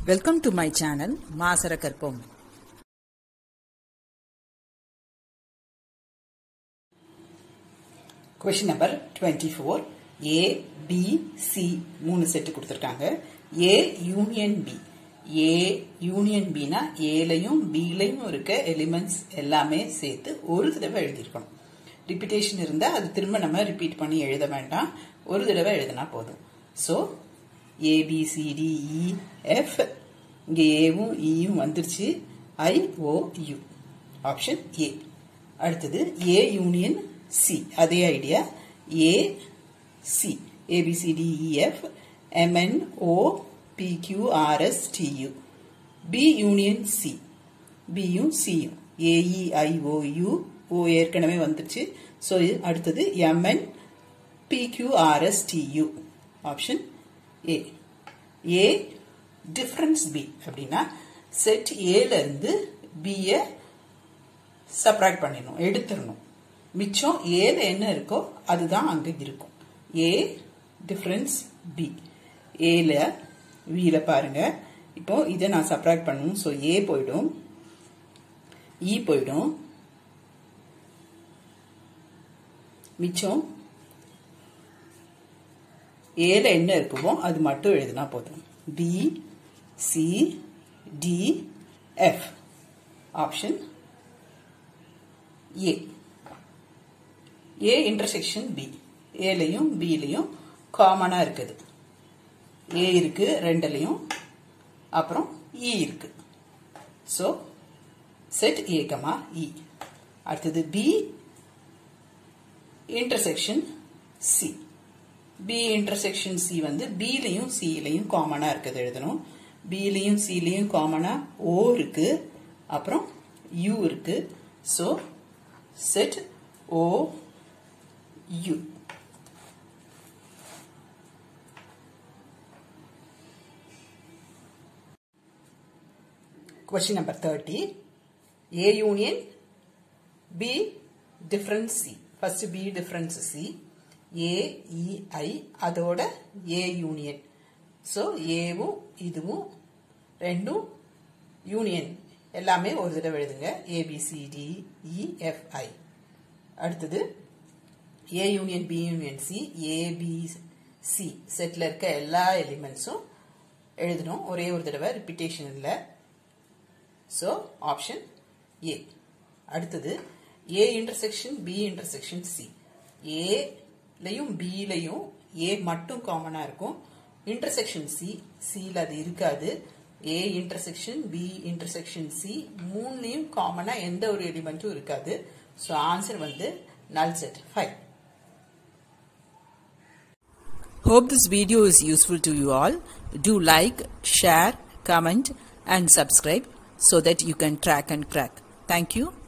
Welcome to my channel மாசர கற்போம் question number twenty four A B C மூணு set கொடுத்துருக்காங்க A union B A union பினா ஏலையும் பிலையும் இருக்க எலிமெண்ட்ஸ் எல்லாமே சேர்த்து ஒரு தடவை எழுதியிருக்கணும் ரிப்பீட்டேஷன் இருந்தால் அது திரும்ப நம்ம ரிப்பீட் பண்ணி எழுத வேண்டாம் ஒரு தடவை எழுதினா போதும் ஸோ ஏபிசிடிஇ எஃப் இங்கே ஏவும் இயும் வந்துருச்சு ஐ ஓ யூ ஆப்ஷன் ஏ அடுத்தது ஏ யூனியன் சி அதே idea A C ABCDEF MN O PQRS TU B union C பியும் சியும் ஏஇஐஓயு ஓ ஏற்கனவே வந்துருச்சு ஸோ அடுத்தது MN PQRS TU option A A difference B அப்படின்னா செட் ஏல இருந்து பியை சப்ராக்ட் பண்ணிடணும் எடுத்துடணும் மிச்சம் ஏல என்ன இருக்கோ அதுதான் அங்க இருக்கும் ஏ டிஃபரன்ஸ் பி ஏல வில பாருங்க இப்போ இதை நான் சப்ராக்ட் பண்ணணும் ஸோ ஏ போயிடும் இ போயிடும் மிச்சம் ஏல என்ன இருக்குமோ அது மட்டும் எழுதினா போதும் B C D F option A A intersection B ஏலையும் பிலையும் காமனாக இருக்குது ஏ இருக்கு ரெண்டுலையும் அப்புறம் இ இருக்கு so set A comma E அடுத்தது B intersection C B intersection C வந்து பிலையும் சிலையும் காமனாக இருக்குது எழுதணும் பிலையும் சிலையும் காமனாக ஓ இருக்கு அப்புறம் யூ இருக்கு so set O U Question number 30. A union B difference C. First B difference C. A, E, I அதோட A union. So ஏவும் இதுவும் ரெண்டும் யூனியன் எல்லாமே ஒரு தடவை எழுதுங்க ஏபிசிடி இஎஃப்ஐ அடுத்தது A union B union C ABC செட்டில் இருக்க எல்லா எலிமெண்ட்ஸும் எழுதணும் ஒரே ஒரு தடவை ரிப்பீட்டேஷன் இல்லை ஸோ ஆப்ஷன் ஏ அடுத்தது A intersection B intersection C ஏலையும் பிலையும் ஏ மட்டும் காமனாக இருக்கும் இன்டர்செக்ஷன் சி சியில் அது இருக்காது A intersection B intersection C மூணுலையும் காமனாக எந்த ஒரு எலிமெண்ட்டும் இருக்காது ஸோ ஆன்சர் வந்து null set five Hope this video is useful to you all. Do like, share, comment and subscribe so that you can track and crack. Thank you.